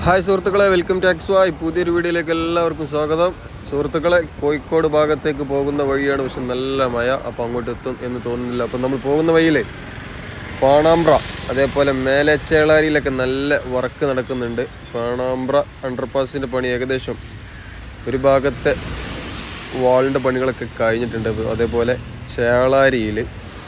hi സുഹൃത്തുക്കളെ welcome to X വായ് പുതിയൊരു വീഡിയോയിലേക്ക് എല്ലാവർക്കും സ്വാഗതം സുഹൃത്തുക്കളെ കോഴിക്കോട് ഭാഗത്തേക്ക് പോകുന്ന വഴിയാണ് പക്ഷെ നല്ല മഴ അപ്പോൾ അങ്ങോട്ട് എത്തും എന്ന് തോന്നുന്നില്ല അപ്പോൾ നമ്മൾ പോകുന്ന വഴിയിലെ പാണാമ്പ്ര അതേപോലെ മേലെ ചേളാരിയിലൊക്കെ നല്ല വർക്ക് നടക്കുന്നുണ്ട് പാണാമ്പ്ര അണ്ടർപാസിൻ്റെ പണി ഏകദേശം ഒരു ഭാഗത്തെ വാളിൻ്റെ പണികളൊക്കെ കഴിഞ്ഞിട്ടുണ്ട് അപ്പോൾ അതേപോലെ ചേളാരിയിൽ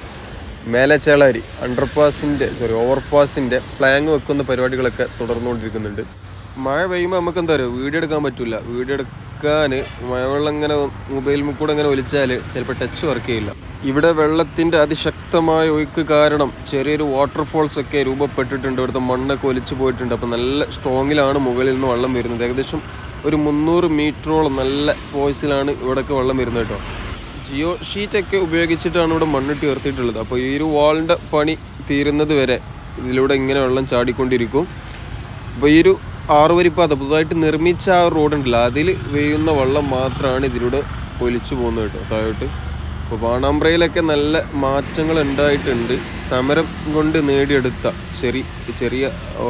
മേലെ ചേളാരി അണ്ടർപാസിൻ്റെ സോറി ഓവർപാസിൻ്റെ പ്ലാങ് വെക്കുന്ന പരിപാടികളൊക്കെ തുടർന്നുകൊണ്ടിരിക്കുന്നുണ്ട് മഴ പെയ്യുമ്പോൾ നമുക്ക് എന്താ പറയുക വീഡിയോ എടുക്കാൻ പറ്റില്ല വീഡിയോ എടുക്കാൻ മഴവെള്ളം ഇങ്ങനെ മൊബൈൽ കൂടെ ഇങ്ങനെ ഒലിച്ചാൽ ചിലപ്പോൾ ടച്ച് വർക്ക് ചെയ്യില്ല ഇവിടെ വെള്ളത്തിൻ്റെ അതിശക്തമായ ഒഴുക്ക് കാരണം ചെറിയൊരു വാട്ടർഫോൾസ് ഒക്കെ രൂപപ്പെട്ടിട്ടുണ്ട് ഇവിടുത്തെ മണ്ണൊക്കെ ഒലിച്ചു പോയിട്ടുണ്ട് അപ്പോൾ നല്ല സ്ട്രോങ്ങിലാണ് മുകളിൽ നിന്ന് വെള്ളം വരുന്നത് ഏകദേശം ഒരു മുന്നൂറ് മീറ്ററോളം നല്ല ഫോഴ്സിലാണ് ഇവിടെയൊക്കെ വെള്ളം വരുന്നത് കേട്ടോ ജിയോ ഷീറ്റൊക്കെ ഉപയോഗിച്ചിട്ടാണ് ഇവിടെ മണ്ണിട്ട് ഉയർത്തിയിട്ടുള്ളത് അപ്പോൾ ഈ ഒരു വാളിൻ്റെ പണി തീരുന്നത് വരെ ഇതിലൂടെ ഇങ്ങനെ വെള്ളം ചാടിക്കൊണ്ടിരിക്കും അപ്പോൾ ഈ ഒരു ആറുവരിപ്പാത പുതുതായിട്ട് നിർമ്മിച്ച ആ റോഡ് ഉണ്ടല്ലോ അതിൽ വീഴുന്ന വെള്ളം മാത്രമാണ് ഇതിലൂടെ ഒലിച്ചു പോകുന്നത് കേട്ടോ താഴോട്ട് അപ്പോൾ പാണാമ്പ്രയിലൊക്കെ നല്ല മാറ്റങ്ങൾ ഉണ്ടായിട്ടുണ്ട് സമരം കൊണ്ട് നേടിയെടുത്ത ചെറിയ ചെറിയ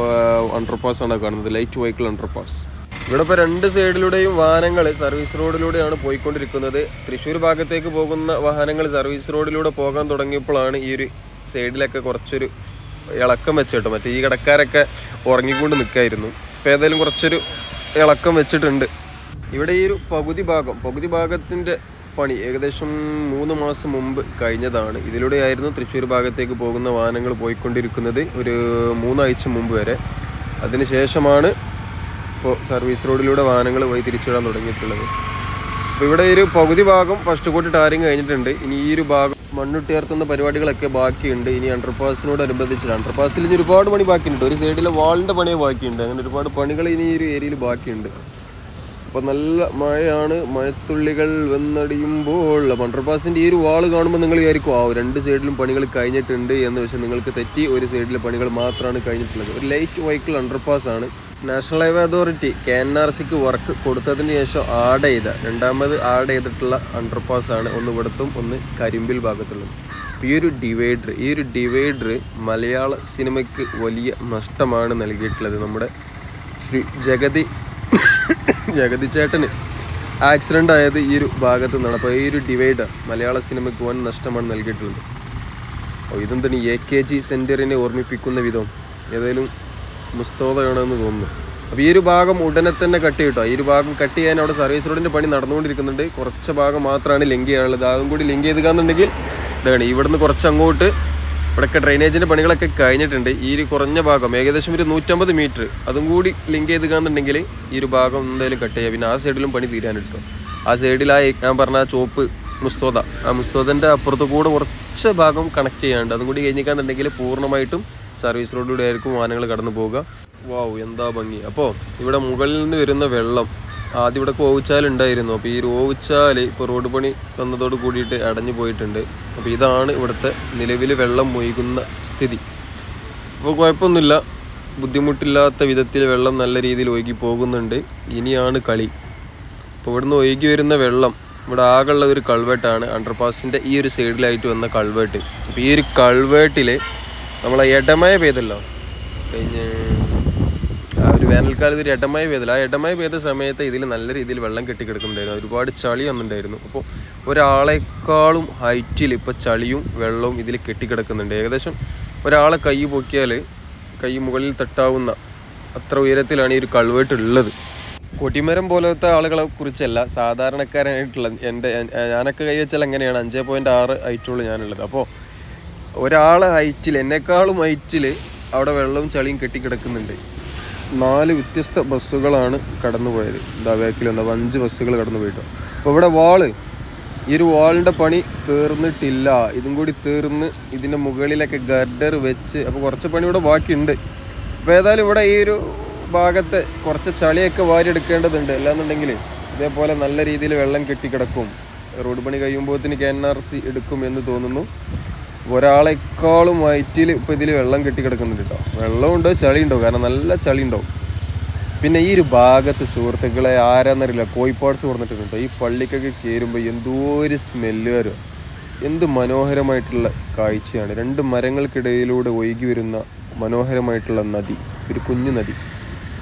അണ്ടർപാസ് ആണ് കാണുന്നത് ലൈറ്റ് വെഹിക്കിൾ അണ്ടർപാസ് ഇവിടെ ഇപ്പോൾ രണ്ട് സൈഡിലൂടെയും വാഹനങ്ങൾ സർവീസ് റോഡിലൂടെയാണ് പോയിക്കൊണ്ടിരിക്കുന്നത് തൃശ്ശൂർ ഭാഗത്തേക്ക് പോകുന്ന വാഹനങ്ങൾ സർവീസ് റോഡിലൂടെ പോകാൻ തുടങ്ങിയപ്പോഴാണ് ഈ ഒരു സൈഡിലൊക്കെ കുറച്ചൊരു ഇളക്കം വെച്ചിട്ടോ മറ്റേ ഈ കടക്കാരൊക്കെ ഉറങ്ങിക്കൊണ്ട് നിൽക്കായിരുന്നു ഇപ്പോൾ ഏതായാലും കുറച്ചൊരു ഇളക്കം വെച്ചിട്ടുണ്ട് ഇവിടെ ഈ ഒരു പകുതി ഭാഗം പകുതി ഭാഗത്തിൻ്റെ പണി ഏകദേശം മൂന്ന് മാസം മുമ്പ് കഴിഞ്ഞതാണ് ഇതിലൂടെയായിരുന്നു തൃശ്ശൂർ ഭാഗത്തേക്ക് പോകുന്ന വാഹനങ്ങൾ പോയിക്കൊണ്ടിരിക്കുന്നത് ഒരു മൂന്നാഴ്ച മുമ്പ് വരെ അതിനുശേഷമാണ് ഇപ്പോൾ സർവീസ് റോഡിലൂടെ വാഹനങ്ങൾ വഴി തിരിച്ചുവിടാൻ തുടങ്ങിയിട്ടുള്ളത് അപ്പോൾ ഇവിടെ ഈ ഒരു പകുതി ഭാഗം ഫസ്റ്റ് കോട്ട് ടാറിങ് കഴിഞ്ഞിട്ടുണ്ട് ഇനി ഈ ഒരു ഭാഗം മണ്ണുട്ടിയർത്തുന്ന പരിപാടികളൊക്കെ ബാക്കിയുണ്ട് ഇനി അണ്ടർപാസിനോട് അനുബന്ധിച്ചിട്ട് അണ്ടർപാസിൽ ഇനി ഒരുപാട് പണി ബാക്കിയുണ്ട് ഒരു സൈഡിലെ വാളിൻ്റെ പണിയെ ബാക്കിയുണ്ട് അങ്ങനെ ഒരുപാട് പണികൾ ഇനി ഈ ഒരു ഏരിയയിൽ ബാക്കിയുണ്ട് അപ്പോൾ നല്ല മഴയാണ് മഴത്തുള്ളികൾ വന്നടിയുമ്പോൾ അണ്ടർപാസിൻ്റെ ഈ ഒരു വാൾ കാണുമ്പോൾ നിങ്ങൾ വിചാരിക്കും ആ രണ്ട് സൈഡിലും പണികൾ കഴിഞ്ഞിട്ടുണ്ട് എന്ന് പക്ഷേ നിങ്ങൾക്ക് തെറ്റി ഒരു സൈഡിലെ പണികൾ മാത്രമാണ് കഴിഞ്ഞിട്ടുള്ളത് ഒരു ലൈറ്റ് വെഹിക്കിൾ അണ്ടർപാസ് ആണ് national highway authority K N R സിക്ക് വർക്ക് കൊടുത്തതിന് ശേഷം ആഡ് ചെയ്ത രണ്ടാമത് ആഡ് ചെയ്തിട്ടുള്ള അണ്ടർപാസ് ആണ് ഒന്ന് ഇവിടത്തും ഒന്ന് കരിമ്പിൽ ഭാഗത്തുള്ളത് അപ്പോൾ ഈ ഒരു ഡിവൈഡർ ഈ ഒരു ഡിവൈഡർ മലയാള സിനിമയ്ക്ക് വലിയ നഷ്ടമാണ് നൽകിയിട്ടുള്ളത് നമ്മുടെ ശ്രീ ജഗതി ജഗതി ചേട്ടന് ആക്സിഡൻ്റ് ആയത് ഈ ഒരു ഭാഗത്ത് നിന്നാണ് അപ്പോൾ ഈ ഒരു ഡിവൈഡർ മലയാള സിനിമയ്ക്ക് വൻ നഷ്ടമാണ് നൽകിയിട്ടുള്ളത് അപ്പോൾ ഇതെന്താണ് എ കെ ജി സെൻറ്ററിനെ ഓർമ്മിപ്പിക്കുന്ന വിധം ഏതായാലും മുസ്തോതയാണെന്ന് തോന്നുന്നു അപ്പോൾ ഈ ഒരു ഭാഗം ഉടനെ തന്നെ കട്ട് കിട്ടോ ഈ ഒരു ഭാഗം കട്ട് ചെയ്യാൻ അവിടെ സർവീസ് റോഡിൻ്റെ പണി നടന്നുകൊണ്ടിരിക്കുന്നുണ്ട് കുറച്ച് ഭാഗം മാത്രമാണ് ലിങ്ക് ചെയ്യാനുള്ളത് അതും കൂടി ലിങ്ക് ചെയ്തുകാന്നുണ്ടെങ്കിൽ ഇതാണ് ഇവിടുന്ന് കുറച്ച് അങ്ങോട്ട് ഇവിടെയൊക്കെ ഡ്രൈനേജിൻ്റെ പണികളൊക്കെ കഴിഞ്ഞിട്ടുണ്ട് ഈ ഒരു കുറഞ്ഞ ഭാഗം ഏകദേശം ഒരു നൂറ്റമ്പത് മീറ്റർ അതും കൂടി ലിങ്ക് ചെയ്തുകാന്നുണ്ടെങ്കിൽ ഈ ഒരു ഭാഗം എന്തായാലും കട്ട് ചെയ്യാം പിന്നെ ആ സൈഡിലും പണി തീരാൻ കിട്ടും ആ സൈഡിലായി ഞാൻ പറഞ്ഞ ആ ചോപ്പ് മുസ്തോദ ആ മുസ്തോദൻ്റെ അപ്പുറത്ത് കൂടെ കുറച്ച് ഭാഗം കണക്ട് ചെയ്യാണ്ട് അതും കൂടി കഴിഞ്ഞിക്കാന്നുണ്ടെങ്കിൽ പൂർണ്ണമായിട്ടും സർവീസ് റോഡിലൂടെ ആയിരിക്കും വാഹനങ്ങൾ കടന്നു പോവുക വാവ് എന്താ ഭംഗി അപ്പോൾ ഇവിടെ മുകളിൽ നിന്ന് വരുന്ന വെള്ളം ആദ്യം ഇവിടെ ഓവുച്ചാൽ ഉണ്ടായിരുന്നു അപ്പോൾ ഈ ഒരു ഓവുച്ചാൽ ഇപ്പോൾ റോഡ് പണി വന്നതോട് കൂടിയിട്ട് അടഞ്ഞു പോയിട്ടുണ്ട് അപ്പോൾ ഇതാണ് ഇവിടുത്തെ നിലവിൽ വെള്ളം മൊയ്കുന്ന സ്ഥിതി അപ്പോൾ കുഴപ്പമൊന്നുമില്ല ബുദ്ധിമുട്ടില്ലാത്ത വിധത്തിൽ വെള്ളം നല്ല രീതിയിൽ ഒഴുകി പോകുന്നുണ്ട് ഇനിയാണ് കളി അപ്പോൾ ഇവിടുന്ന് ഒഴുകി വരുന്ന വെള്ളം ഇവിടെ ആകെയുള്ള ഒരു കൾവേട്ടാണ് അണ്ടർപാസിൻ്റെ ഈ ഒരു സൈഡിലായിട്ട് വന്ന കൾവേട്ട് അപ്പോൾ ഈ ഒരു കൾവേട്ടിൽ നമ്മളെ ഇടമയ പെയ്തല്ലോ കഴിഞ്ഞ് ആ ഒരു വേനൽക്കാലത്ത് ഒരു ഇടമയ പെയ്തല്ലോ ആ ഇടമയ പെയ്ത സമയത്ത് ഇതിൽ നല്ല രീതിയിൽ വെള്ളം കെട്ടിക്കിടക്കുന്നുണ്ടായിരുന്നു ഒരുപാട് ചളി വന്നിട്ടുണ്ടായിരുന്നു അപ്പോൾ ഒരാളെക്കാളും ഹൈറ്റിൽ ഇപ്പോൾ ചളിയും വെള്ളവും ഇതിൽ കെട്ടിക്കിടക്കുന്നുണ്ട് ഏകദേശം ഒരാളെ കൈ പൊക്കിയാൽ കൈ മുകളിൽ തട്ടാവുന്ന അത്ര ഉയരത്തിലാണ് ഈ ഒരു കൾവേട്ട് ഉള്ളത് കൊടിമരം പോലത്തെ ആളുകളെ കുറിച്ചല്ല സാധാരണക്കാരായിട്ടുള്ള എൻ്റെ ഞാനൊക്കെ കൈ വെച്ചാൽ അങ്ങനെയാണ് അഞ്ച് പോയിൻറ്റ് ആറ് ഹൈറ്റുള്ളൂ ഞാനുള്ളത് അപ്പോൾ ഒരാൾ ഹൈറ്റിൽ എന്നെക്കാളും ഹൈറ്റിൽ അവിടെ വെള്ളവും ചളിയും കെട്ടിക്കിടക്കുന്നുണ്ട് നാല് വ്യത്യസ്ത ബസ്സുകളാണ് കടന്നു പോയത് ഇതാ ബാക്കിൽ വന്ന അഞ്ച് ബസ്സുകൾ കടന്നു പോയിട്ടോ അപ്പോൾ ഇവിടെ വാള് ഈ ഒരു വാളിൻ്റെ പണി തീർന്നിട്ടില്ല ഇതും കൂടി തീർന്ന് ഇതിൻ്റെ മുകളിലൊക്കെ ഗർഡർ വെച്ച് അപ്പോൾ കുറച്ച് പണി ഇവിടെ ബാക്കിയുണ്ട് അപ്പോൾ ഏതായാലും ഇവിടെ ഈ ഒരു ഭാഗത്ത് കുറച്ച് ചളിയൊക്കെ വാരിയെടുക്കേണ്ടതുണ്ട് അല്ലാന്നുണ്ടെങ്കിൽ ഇതേപോലെ നല്ല രീതിയിൽ വെള്ളം കെട്ടിക്കിടക്കും റോഡ് പണി കഴിയുമ്പോഴത്തേന് കെ എൻ ആർ സി എടുക്കും എന്ന് തോന്നുന്നു ഒരാളെക്കാളും വയറ്റിൽ ഇപ്പോൾ ഇതിൽ വെള്ളം കെട്ടിക്കിടക്കുന്നുണ്ട് കേട്ടോ വെള്ളമുണ്ടോ ചളി ഉണ്ടോ കാരണം നല്ല ചളി ഉണ്ടാവും പിന്നെ ഈ ഒരു ഭാഗത്ത് സുഹൃത്തുക്കളെ ആരാന്നറിയില്ല കോഴിപ്പാട്സ് പറഞ്ഞിട്ടുണ്ട് ഈ പള്ളിക്കൊക്കെ കയറുമ്പോൾ എന്തോ ഒരു സ്മെല്ല് വരും എന്ത് മനോഹരമായിട്ടുള്ള കാഴ്ചയാണ് രണ്ട് മരങ്ങൾക്കിടയിലൂടെ ഒഴുകി വരുന്ന മനോഹരമായിട്ടുള്ള നദി ഒരു കുഞ്ഞു നദി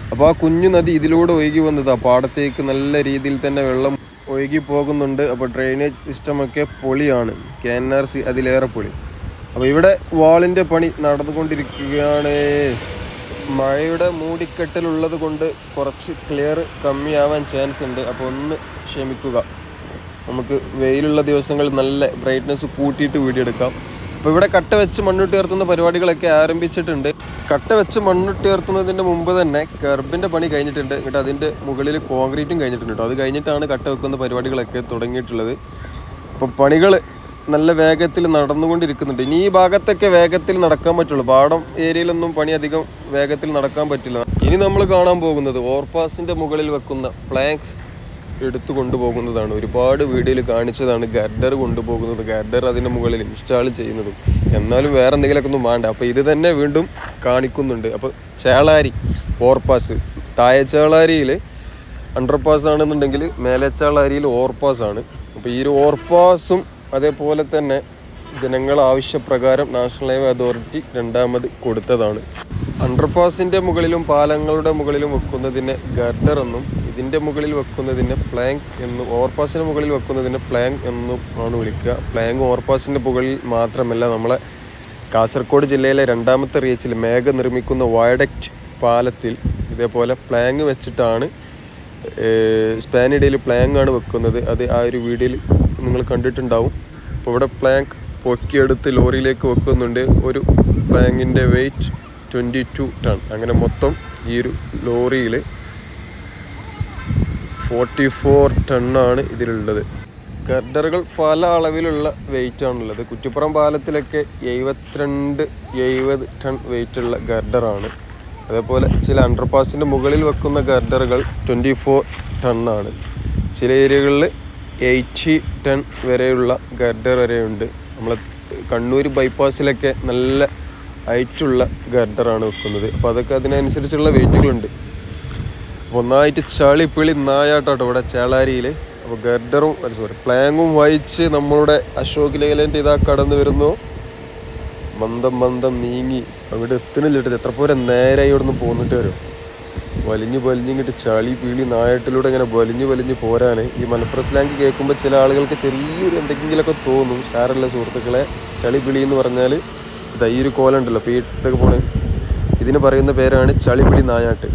അപ്പോൾ ആ കുഞ്ഞു നദി ഇതിലൂടെ ഒഴുകി വന്നത് ആ പാടത്തേക്ക് നല്ല രീതിയിൽ തന്നെ വെള്ളം ഒഴുകി പോകുന്നുണ്ട് അപ്പോൾ ഡ്രെയിനേജ് സിസ്റ്റമൊക്കെ പൊളിയാണ് കെ എൻ ആർ സി അതിലേറെ പൊളി അപ്പോൾ ഇവിടെ വാളിൻ്റെ പണി നടന്നുകൊണ്ടിരിക്കുകയാണ് മഴയുടെ മൂടിക്കെട്ടലുള്ളത് കൊണ്ട് കുറച്ച് ക്ലിയർ കമ്മിയാവാൻ ചാൻസ് ഉണ്ട് അപ്പോൾ ഒന്ന് ക്ഷമിക്കുക നമുക്ക് വെയിലുള്ള ദിവസങ്ങളിൽ നല്ല ബ്രൈറ്റ്നസ് കൂട്ടിയിട്ട് വീഡിയോ എടുക്കാം അപ്പോൾ ഇവിടെ കട്ട വെച്ച് മണ്ണിട്ട് ഉയർത്തുന്ന പരിപാടികളൊക്കെ ആരംഭിച്ചിട്ടുണ്ട് കട്ട വെച്ച് മണ്ണിട്ട് ഉയർത്തുന്നതിൻ്റെ മുമ്പ് തന്നെ കർബിൻ്റെ പണി കഴിഞ്ഞിട്ടുണ്ട് എന്നിട്ട് അതിൻ്റെ മുകളിൽ കോൺക്രീറ്റും കഴിഞ്ഞിട്ടുണ്ട് കേട്ടോ അത് കഴിഞ്ഞിട്ടാണ് കട്ട വെക്കുന്ന പരിപാടികളൊക്കെ തുടങ്ങിയിട്ടുള്ളത് അപ്പോൾ പണികൾ നല്ല വേഗത്തിൽ നടന്നുകൊണ്ടിരിക്കുന്നുണ്ട് ഇനി ഈ ഭാഗത്തൊക്കെ വേഗത്തിൽ നടക്കാൻ പറ്റുള്ളൂ പാടം ഏരിയയിലൊന്നും പണി അധികം വേഗത്തിൽ നടക്കാൻ പറ്റില്ല ഇനി നമ്മൾ കാണാൻ പോകുന്നത് ഓവർപാസിൻ്റെ മുകളിൽ വെക്കുന്ന പ്ലാങ്ക് എടുത്തു കൊണ്ടുപോകുന്നതാണ് ഒരുപാട് വീഡിയോയിൽ കാണിച്ചതാണ് ഗർഡർ കൊണ്ടുപോകുന്നത് ഗർഡർ അതിൻ്റെ മുകളിൽ ഇൻസ്റ്റാൾ ചെയ്യുന്നതും എന്നാലും വേറെ എന്തെങ്കിലുമൊക്കെ ഒന്നും വേണ്ട അപ്പോൾ ഇത് തന്നെ വീണ്ടും കാണിക്കുന്നുണ്ട് അപ്പോൾ ചേളാരി ഓവർപാസ് താഴെ ചേളാരിയിൽ അണ്ടർപാസ് ആണെന്നുണ്ടെങ്കിൽ മേലച്ചാളാരിയിൽ ഓവർപാസ് ആണ് അപ്പോൾ ഈ ഒരു ഓവർപാസും അതേപോലെ തന്നെ ജനങ്ങൾ ആവശ്യപ്രകാരം നാഷണൽ ഹൈവേ അതോറിറ്റി രണ്ടാമത് കൊടുത്തതാണ് അണ്ടർപാസിൻ്റെ മുകളിലും പാലങ്ങളുടെ മുകളിലും വെക്കുന്നതിനെ ഗർഡർ എന്നും ഇതിൻ്റെ മുകളിൽ വെക്കുന്നതിനെ പ്ലാങ്ക് എന്നും ഓവർപാസിന് മുകളിൽ വെക്കുന്നതിനെ പ്ലാങ്ക് എന്നും ആണ് വിളിക്കുക പ്ലാങ്ക് ഓവർപാസിൻ്റെ മുകളിൽ മാത്രമല്ല നമ്മളെ കാസർഗോഡ് ജില്ലയിലെ രണ്ടാമത്തെ റീച്ചിൽ മേഘ നിർമ്മിക്കുന്ന വയഡക്റ്റ് പാലത്തിൽ ഇതേപോലെ പ്ലാങ് വെച്ചിട്ടാണ് സ്പാനിഡയിൽ പ്ലാങ് ആണ് വെക്കുന്നത് അത് ആ ഒരു വീഡിയോയിൽ നിങ്ങൾ കണ്ടിട്ടുണ്ടാവും അപ്പോൾ ഇവിടെ പ്ലാങ്ക് പൊക്കിയെടുത്ത് ലോറിയിലേക്ക് വെക്കുന്നുണ്ട് ഒരു പ്ലാങ്ങിൻ്റെ വെയിറ്റ് ട്വൻറ്റി ടു ടൺ അങ്ങനെ മൊത്തം ഈ ഒരു ലോറിയിൽ ഫോർട്ടി ഫോർ ടണ്ണാണ് ഇതിലുള്ളത് ഗർഡറുകൾ പല അളവിലുള്ള വെയിറ്റ് ആണുള്ളത് കുറ്റിപ്പുറം പാലത്തിലൊക്കെ എഴുപത്തിരണ്ട് എഴുപത് ടൺ വെയിറ്റ് ഉള്ള ഗർഡറാണ് അതേപോലെ ചില അണ്ടർപാസിൻ്റെ മുകളിൽ വെക്കുന്ന ഗർഡറുകൾ ട്വൻറ്റി ഫോർ ടണ്ണാണ് ചില ഏരിയകളിൽ എയ്റ്റി ടൺ വരെയുള്ള ഗർഡർ വരെയുണ്ട് നമ്മൾ കണ്ണൂർ ബൈപ്പാസിലൊക്കെ നല്ല ഹൈറ്റുള്ള ഗർഡറാണ് വെക്കുന്നത് അപ്പോൾ അതൊക്കെ അതിനനുസരിച്ചുള്ള വെയിറ്റുകളുണ്ട് അപ്പോൾ ഒന്നായിട്ട് ചളി പിളി നായാട്ടാട്ടോ ഇവിടെ ചേളാരിയിൽ അപ്പോൾ ഗർഡറും സോറി പ്ലാങ്ങും വായിച്ച് നമ്മളുടെ അശോക് ലേലൻ്റെ ഇതാ കടന്നു വരുന്നു മന്ദം മന്ദം നീങ്ങി അവിടെ എത്തണില്ലിട്ട് എത്ര പോരെ നേരെ ഇവിടുന്ന് പോന്നിട്ട് വരും വലിഞ്ഞ് വലിഞ്ഞിങ്ങിട്ട് ചളി പീളി നായട്ടിലൂടെ ഇങ്ങനെ വലിഞ്ഞ് വലിഞ്ഞ് പോരാന് ഈ മലപ്പുറം സ്ലാങ്ക് കേൾക്കുമ്പോൾ ചില ആളുകൾക്ക് ചെറിയൊരു എന്തെങ്കിലുമൊക്കെ തോന്നും സാരല്ല സുഹൃത്തുക്കളെ ചളി പിളി എന്ന് പറഞ്ഞാൽ ഇതാ ഈ ഒരു കോലുണ്ടല്ലോ ഇപ്പോൾ ഈ ഇട്ടൊക്കെ പോണ് ഇതിന് പറയുന്ന പേരാണ് ചളിപിളി നായാട്ട്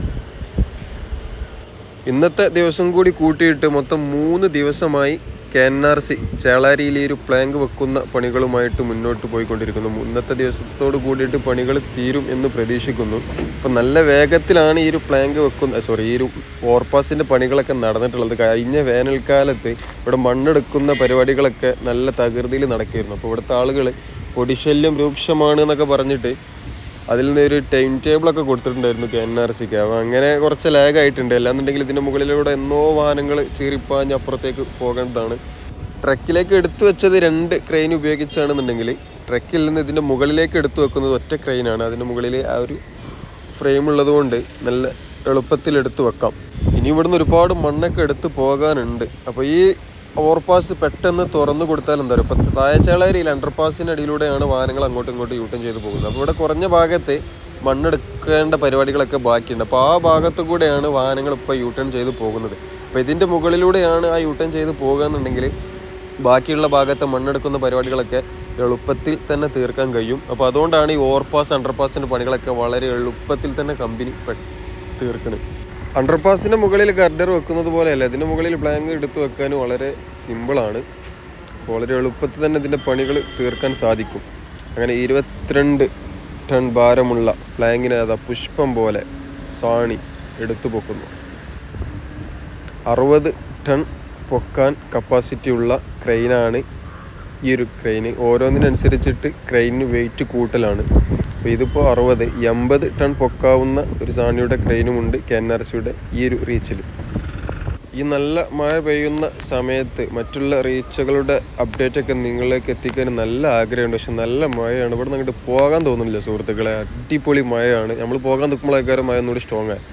ഇന്നത്തെ ദിവസം കൂടി കൂട്ടിയിട്ട് മൊത്തം മൂന്ന് ദിവസമായി കെ എൻ ആർ സി ചേളാരിയിൽ ഈ ഒരു പ്ലാങ്ക് വെക്കുന്ന പണികളുമായിട്ട് മുന്നോട്ട് പോയിക്കൊണ്ടിരിക്കുന്നു ഇന്നത്തെ ദിവസത്തോട് കൂടിയിട്ട് പണികൾ തീരും എന്ന് പ്രതീക്ഷിക്കുന്നു അപ്പം നല്ല വേഗത്തിലാണ് ഈ ഒരു പ്ലാങ്ക് വെക്കുന്ന സോറി ഈ ഒരു ഓവർപാസിൻ്റെ പണികളൊക്കെ നടന്നിട്ടുള്ളത് കഴിഞ്ഞ വേനൽക്കാലത്ത് ഇവിടെ മണ്ണെടുക്കുന്ന പരിപാടികളൊക്കെ നല്ല തകൃതിയിൽ നടക്കുകയായിരുന്നു അപ്പോൾ ഇവിടുത്തെ ആളുകൾ പൊടിശല്യം രൂക്ഷമാണ് എന്നൊക്കെ പറഞ്ഞിട്ട് അതിൽ നിന്ന് ഒരു ടൈം ടേബിളൊക്കെ കൊടുത്തിട്ടുണ്ടായിരുന്നു കെ എൻ ആർ സിക്ക് അപ്പോൾ അങ്ങനെ കുറച്ച് ലാഗ് ആയിട്ടുണ്ട് അല്ലാന്നുണ്ടെങ്കിൽ ഇതിൻ്റെ മുകളിലൂടെ എന്നോ വാഹനങ്ങൾ ചീറിപ്പാഞ്ഞ് അപ്പുറത്തേക്ക് പോകേണ്ടതാണ് ട്രക്കിലേക്ക് എടുത്തു വെച്ചത് രണ്ട് ക്രെയിൻ ഉപയോഗിച്ചാണെന്നുണ്ടെങ്കിൽ ട്രക്കിൽ നിന്ന് ഇതിൻ്റെ മുകളിലേക്ക് എടുത്തു വെക്കുന്നത് ഒറ്റ ക്രെയിനാണ് അതിൻ്റെ മുകളിൽ ആ ഒരു ഫ്രെയിം ഉള്ളതുകൊണ്ട് നല്ല എളുപ്പത്തിൽ എടുത്തു വെക്കാം ഇനി ഇവിടുന്ന് ഒരുപാട് മണ്ണൊക്കെ എടുത്ത് പോകാനുണ്ട് അപ്പോൾ ഈ ഓവർപാസ് പെട്ടെന്ന് തുറന്നു കൊടുത്താൽ എന്താ പറയുക ഇപ്പം തായച്ചാളേരിയിൽ അണ്ടർപാസിന് അടിയിലൂടെയാണ് വാഹനങ്ങൾ അങ്ങോട്ടും ഇങ്ങോട്ടും യൂട്ടൺ ചെയ്ത് പോകുന്നത് അപ്പോൾ ഇവിടെ കുറഞ്ഞ ഭാഗത്ത് മണ്ണെടുക്കേണ്ട പരിപാടികളൊക്കെ ബാക്കിയുണ്ട് അപ്പോൾ ആ ഭാഗത്തു കൂടെയാണ് വാഹനങ്ങൾ ഇപ്പോൾ യൂട്ടേൺ ചെയ്ത് പോകുന്നത് അപ്പോൾ ഇതിൻ്റെ മുകളിലൂടെയാണ് ആ യൂട്ടേൺ ചെയ്ത് പോകുക എന്നുണ്ടെങ്കിൽ ബാക്കിയുള്ള ഭാഗത്തെ മണ്ണെടുക്കുന്ന പരിപാടികളൊക്കെ എളുപ്പത്തിൽ തന്നെ തീർക്കാൻ കഴിയും അപ്പോൾ അതുകൊണ്ടാണ് ഈ ഓവർപാസ് അണ്ടർപാസിൻ്റെ പണികളൊക്കെ വളരെ എളുപ്പത്തിൽ തന്നെ കമ്പനി തീർക്കുന്നത് അണ്ടർപാസിൻ്റെ മുകളിൽ ഗർഡർ വെക്കുന്നത് പോലെയല്ല ഇതിൻ്റെ മുകളിൽ പ്ലാങ്ക് എടുത്ത് വെക്കാൻ വളരെ സിമ്പിളാണ് വളരെ എളുപ്പത്തിൽ തന്നെ ഇതിൻ്റെ പണികൾ തീർക്കാൻ സാധിക്കും അങ്ങനെ ഇരുപത്തിരണ്ട് ടൺ ഭാരമുള്ള പ്ലാങ്കിനെ അതാ പുഷ്പം പോലെ സാണി എടുത്തു പൊക്കുന്നു അറുപത് ടൺ പൊക്കാൻ കപ്പാസിറ്റി ഉള്ള ക്രെയിനാണ് ഈ ഒരു ക്രെയിന് ഓരോന്നിനനുസരിച്ചിട്ട് ക്രെയിനിന് വെയിറ്റ് കൂട്ടലാണ് അപ്പോൾ ഇതിപ്പോൾ അറുപത് എൺപത് ടൺ പൊക്കാവുന്ന ഒരു സാണിയുടെ ക്രെയിനുമുണ്ട് കെ എൻ ആർ സിയുടെ ഈ ഒരു റീച്ചിൽ ഈ നല്ല മഴ പെയ്യുന്ന സമയത്ത് മറ്റുള്ള റീച്ചുകളുടെ അപ്ഡേറ്റ് ഒക്കെ നിങ്ങളിലേക്ക് എത്തിക്കാൻ നല്ല ആഗ്രഹമുണ്ട് പക്ഷെ നല്ല മഴയാണ് ഇവിടെ നിന്ന് അങ്ങോട്ട് പോകാൻ തോന്നുന്നില്ല സുഹൃത്തുക്കളെ അടിപൊളി മഴയാണ് നമ്മൾ പോകാൻ നിൽക്കുമ്പോഴേക്കാരും മഴ ഒന്നുകൂടി സ്ട്രോങ് ആയി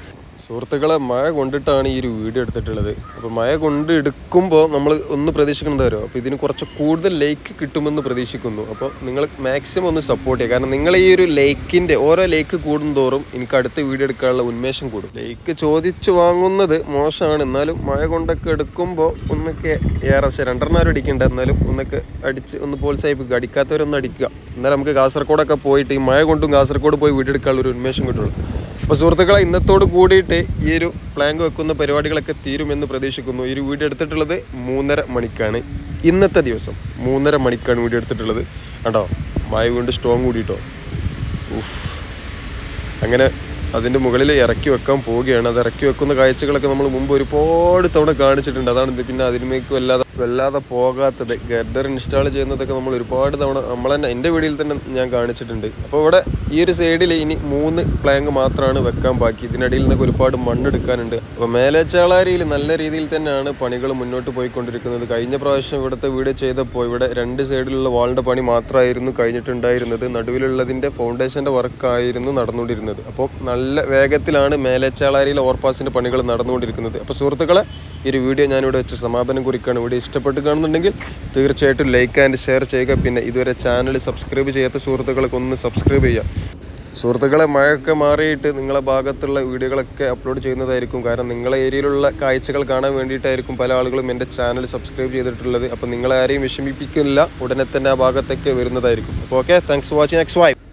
സുഹൃത്തുക്കളെ മഴ കൊണ്ടിട്ടാണ് ഈ ഒരു വീഡിയോ എടുത്തിട്ടുള്ളത് അപ്പോൾ മഴ കൊണ്ട് എടുക്കുമ്പോൾ നമ്മൾ ഒന്ന് പ്രതീക്ഷിക്കുന്നത് തരുമോ അപ്പോൾ ഇതിന് കുറച്ച് കൂടുതൽ ലൈക്ക് കിട്ടുമെന്ന് പ്രതീക്ഷിക്കുന്നു അപ്പോൾ നിങ്ങൾ മാക്സിമം ഒന്ന് സപ്പോർട്ട് ചെയ്യുക കാരണം നിങ്ങൾ ഈ ഒരു ലൈക്കിൻ്റെ ഓരോ ലൈക്ക് കൂടുന്തോറും എനിക്ക് അടുത്ത വീഡിയോ എടുക്കാനുള്ള ഉന്മേഷം കൂടും ലൈക്ക് ചോദിച്ച് വാങ്ങുന്നത് മോശമാണ് എന്നാലും മഴ കൊണ്ടൊക്കെ എടുക്കുമ്പോൾ ഒന്നൊക്കെ ഏറെ പക്ഷേ രണ്ടെണ്ണം അടിക്കണ്ട എന്നാലും ഒന്നൊക്കെ അടിച്ച് ഒന്ന് പ്രോത്സാഹിപ്പിക്കുക അടിക്കാത്തവരൊന്ന് അടിക്കുക എന്നാലും നമുക്ക് കാസർഗോഡൊക്കെ പോയിട്ട് ഈ മഴ കൊണ്ടും കാസർഗോഡ് പോയി വീഡിയോ എടുക്കാനുള്ള ഒരു ഉന്മേഷം കിട്ടുള്ളൂ അപ്പോൾ സുഹൃത്തുക്കളെ ഇന്നത്തോട് കൂടിയിട്ട് ഈ ഒരു പ്ലാങ്ക് വെക്കുന്ന പരിപാടികളൊക്കെ തീരുമെന്ന് പ്രതീക്ഷിക്കുന്നു ഈ ഒരു വീഡിയോ എടുത്തിട്ടുള്ളത് മൂന്നര മണിക്കാണ് ഇന്നത്തെ ദിവസം മൂന്നര മണിക്കാണ് വീഡിയോ എടുത്തിട്ടുള്ളത് കണ്ടോ മഴ കൊണ്ട് സ്ട്രോങ് കൂടിയിട്ടോ ഉഫ് അങ്ങനെ അതിൻ്റെ മുകളിൽ ഇറക്കി വെക്കാൻ പോവുകയാണ് അത് ഇറക്കി വെക്കുന്ന കാഴ്ചകളൊക്കെ നമ്മൾ മുമ്പ് ഒരുപാട് തവണ കാണിച്ചിട്ടുണ്ട് അതാണ് ഇത് പിന്നെ അതിനുമേക്ക് വല്ലാതെ വല്ലാതെ പോകാത്തത് ഗർഡർ ഇൻസ്റ്റാൾ ചെയ്യുന്നതൊക്കെ നമ്മൾ ഒരുപാട് തവണ നമ്മൾ തന്നെ എൻ്റെ വീഡിയോയിൽ തന്നെ ഞാൻ കാണിച്ചിട്ടുണ്ട് അപ്പോൾ ഇവിടെ ഈ ഒരു സൈഡിൽ ഇനി മൂന്ന് പ്ലാങ്ക് മാത്രമാണ് വെക്കാൻ ബാക്കി ഇതിനിടയിൽ നിന്നൊക്കെ ഒരുപാട് മണ്ണെടുക്കാനുണ്ട് അപ്പോൾ മേലേച്ചാളാരിയിൽ നല്ല രീതിയിൽ തന്നെയാണ് പണികൾ മുന്നോട്ട് പോയിക്കൊണ്ടിരിക്കുന്നത് കഴിഞ്ഞ പ്രാവശ്യം ഇവിടുത്തെ വീഡിയോ ചെയ്തപ്പോൾ ഇവിടെ രണ്ട് സൈഡിലുള്ള വാളിൻ്റെ പണി മാത്രമായിരുന്നു കഴിഞ്ഞിട്ടുണ്ടായിരുന്നത് നടുവിലുള്ളതിൻ്റെ ഫൗണ്ടേഷൻ്റെ വർക്കായിരുന്നു നടന്നുകൊണ്ടിരുന്നത് അപ്പോൾ നല്ല വേഗത്തിലാണ് മേലേച്ചാളാരിയിലെ ഓവർപാസിൻ്റെ പണികൾ നടന്നുകൊണ്ടിരിക്കുന്നത് അപ്പോൾ സുഹൃത്തുക്കളെ ഈ ഒരു വീഡിയോ ഞാനിവിടെ വെച്ച് സമാപനം കുറിക്കുകയാണ് വീഡിയോ ഇഷ്ടപ്പെട്ട് കാണുന്നുണ്ടെങ്കിൽ തീർച്ചയായിട്ടും ലൈക്ക് ആൻഡ് ഷെയർ ചെയ്യുക പിന്നെ ഇതുവരെ ചാനൽ സബ്സ്ക്രൈബ് ചെയ്യാത്ത സുഹൃത്തുക്കൾക്ക് ഒന്ന് സബ്സ്ക്രൈബ് ചെയ്യുക സുഹൃത്തുക്കളെ മഴയൊക്കെ മാറിയിട്ട് നിങ്ങളെ ഭാഗത്തുള്ള വീഡിയോകളൊക്കെ അപ്ലോഡ് ചെയ്യുന്നതായിരിക്കും കാരണം നിങ്ങളെ ഏരിയയിലുള്ള കാഴ്ചകൾ കാണാൻ വേണ്ടിയിട്ടായിരിക്കും പല ആളുകളും എൻ്റെ ചാനൽ സബ്സ്ക്രൈബ് ചെയ്തിട്ടുള്ളത് അപ്പോൾ നിങ്ങളെ ആരെയും വിഷമിപ്പിക്കില്ല ഉടനെ തന്നെ ആ ഭാഗത്തേക്ക് വരുന്നതായിരിക്കും അപ്പോൾ okay thanks for watching next Y